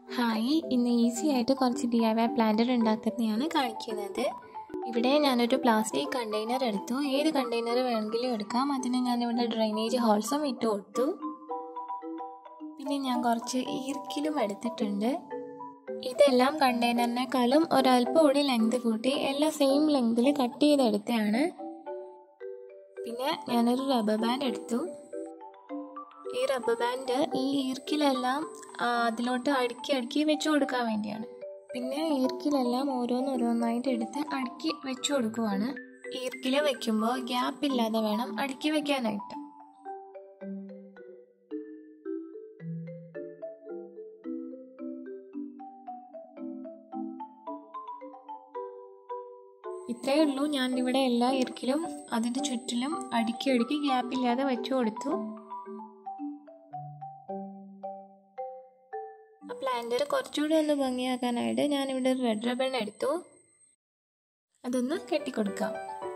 hi ഇന്ന് easy ആയിട്ട് കുറച്ച് ഡി ഐ വൈ പ്ലാന്റർ ഉണ്ടാക്കുന്നതാണ് കാണിക്കുന്നത് ഇവിടെ ഞാനൊരു പ്ലാസ്റ്റിക് കണ്ടെയ്നർ എടുത്തു ഏത് കണ്ടെയ്നർ വേണമെങ്കിലും എടുക്കാം അതിന് ഞാനിവിടെ ഡ്രൈനേജ് ഹോൾസും ഇട്ട് കൊടുത്തു പിന്നെ ഞാൻ കുറച്ച് ഈർക്കിലും എടുത്തിട്ടുണ്ട് ഇതെല്ലാം കണ്ടെയ്നറിനേക്കാളും ഒരല്പം കൂടി ലെങ്ത് കൂട്ടി എല്ലാം സെയിം ലെങ്തിൽ കട്ട് ചെയ്തെടുത്തതാണ് പിന്നെ ഞാനൊരു റബ്ബർ ബാൻഡ് എടുത്തു ഈ റബ്ബർ ബാൻഡ് ഈ ഈർക്കിലെല്ലാം അതിലോട്ട് അടുക്കി അടുക്കി വെച്ചു കൊടുക്കാൻ വേണ്ടിയാണ് പിന്നെ ഈർക്കിലെല്ലാം ഓരോന്നോരോന്നായിട്ട് എടുത്ത് അടുക്കി വെച്ചു കൊടുക്കുവാണ് ഈർക്കിൽ വെക്കുമ്പോൾ ഗ്യാപ്പ് ഇല്ലാതെ വേണം അടുക്കി വെക്കാനായിട്ട് ഇത്രയേ ഉള്ളൂ ഞാൻ ഇവിടെ എല്ലാ ഇറുക്കിലും അതിൻ്റെ ചുറ്റിലും അടുക്കി അടുക്കി ഗ്യാപ്പില്ലാതെ വെച്ചു കൊടുത്തു ആ പ്ലാന്റർ കുറച്ചുകൂടി ഒന്ന് ഭംഗിയാക്കാനായിട്ട് ഞാനിവിടെ ഒരു റെഡ് റബൺ എടുത്തു അതൊന്ന് കെട്ടിക്കൊടുക്കാം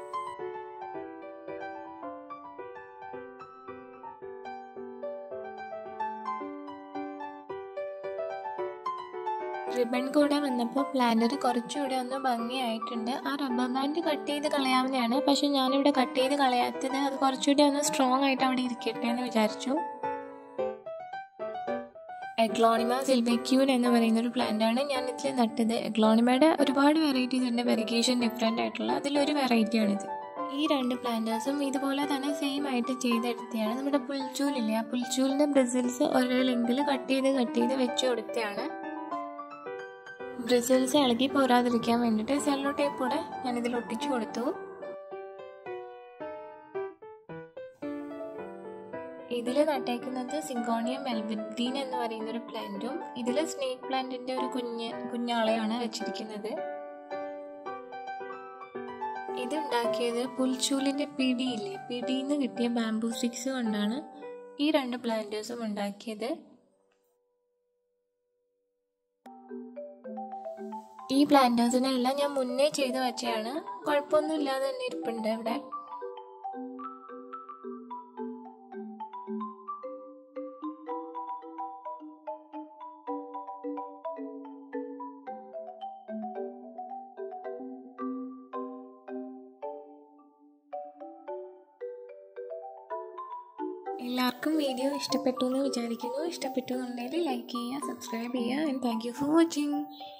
റിബൺ കൂടെ വന്നപ്പോൾ പ്ലാന്റർ കുറച്ചുകൂടെ ഒന്ന് ഭംഗിയായിട്ടുണ്ട് ആ റബ്ബർ ബാൻഡ് കട്ട് ചെയ്ത് കളയാവുന്നതാണ് പക്ഷെ ഞാനിവിടെ കട്ട് ചെയ്ത് കളയാത്തത് അത് കുറച്ചുകൂടി ഒന്ന് സ്ട്രോങ് ആയിട്ട് അവിടെ ഇരിക്കട്ടെ എന്ന് വിചാരിച്ചു എഗ്ലോണിമ സിൽവക്യൂൻ എന്ന് പറയുന്ന ഒരു പ്ലാന്റ് ആണ് ഞാൻ ഇതിൽ നട്ടത് എഗ്ലോണിമയുടെ ഒരുപാട് വെറൈറ്റീസ് ഉണ്ട് വെറിഗേഷൻ ഡിഫറെൻ്റ് ആയിട്ടുള്ള അതിലൊരു വെറൈറ്റി ആണിത് ഈ രണ്ട് പ്ലാന്റേഴ്സും ഇതുപോലെ തന്നെ സെയിം ആയിട്ട് ചെയ്തെടുത്തതാണ് നമ്മുടെ പുൽച്ചൂലില്ലേ ആ പുൽച്ചൂലിൻ്റെ ബ്രിസിൽസ് ഓരോ ലെങ്കിൽ കട്ട് ചെയ്ത് കട്ട് ചെയ്ത് വെച്ച് കൊടുത്തതാണ് ബ്രിസിൽസ് ഇളകി പോരാതിരിക്കാൻ വേണ്ടിയിട്ട് സെല്ലോ ടേപ്പ് കൂടെ ഞാനിതിൽ ഒട്ടിച്ചു കൊടുത്തു ഇതിൽ നട്ടേക്കുന്നത് സിങ്കോണിയം മെൽബിദ്ദീൻ എന്ന് പറയുന്ന ഒരു പ്ലാന്റും ഇതിൽ സ്നേക്ക് പ്ലാന്റിന്റെ ഒരു കുഞ്ഞ് കുഞ്ഞാളെയാണ് വെച്ചിരിക്കുന്നത് ഇത് ഉണ്ടാക്കിയത് പുൽച്ചൂലിന്റെ പിടിയില്ലേ പിടിയിൽ കിട്ടിയ ബാംബൂ സ്റ്റിക്സ് കൊണ്ടാണ് ഈ രണ്ട് പ്ലാന്റേഴ്സും ഉണ്ടാക്കിയത് ഈ പ്ലാന്റേഴ്സിനെല്ലാം ഞാൻ മുന്നേ ചെയ്ത് വെച്ചതാണ് കുഴപ്പമൊന്നും ഇല്ലാതെ തന്നെ ഇരിപ്പുണ്ട് ഇവിടെ എല്ലാവർക്കും വീഡിയോ ഇഷ്ടപ്പെട്ടു എന്ന് വിചാരിക്കുന്നു ഇഷ്ടപ്പെട്ടു എന്നുണ്ടെങ്കിൽ ലൈക്ക് ചെയ്യുക സബ്സ്ക്രൈബ് ചെയ്യുക and thank you for watching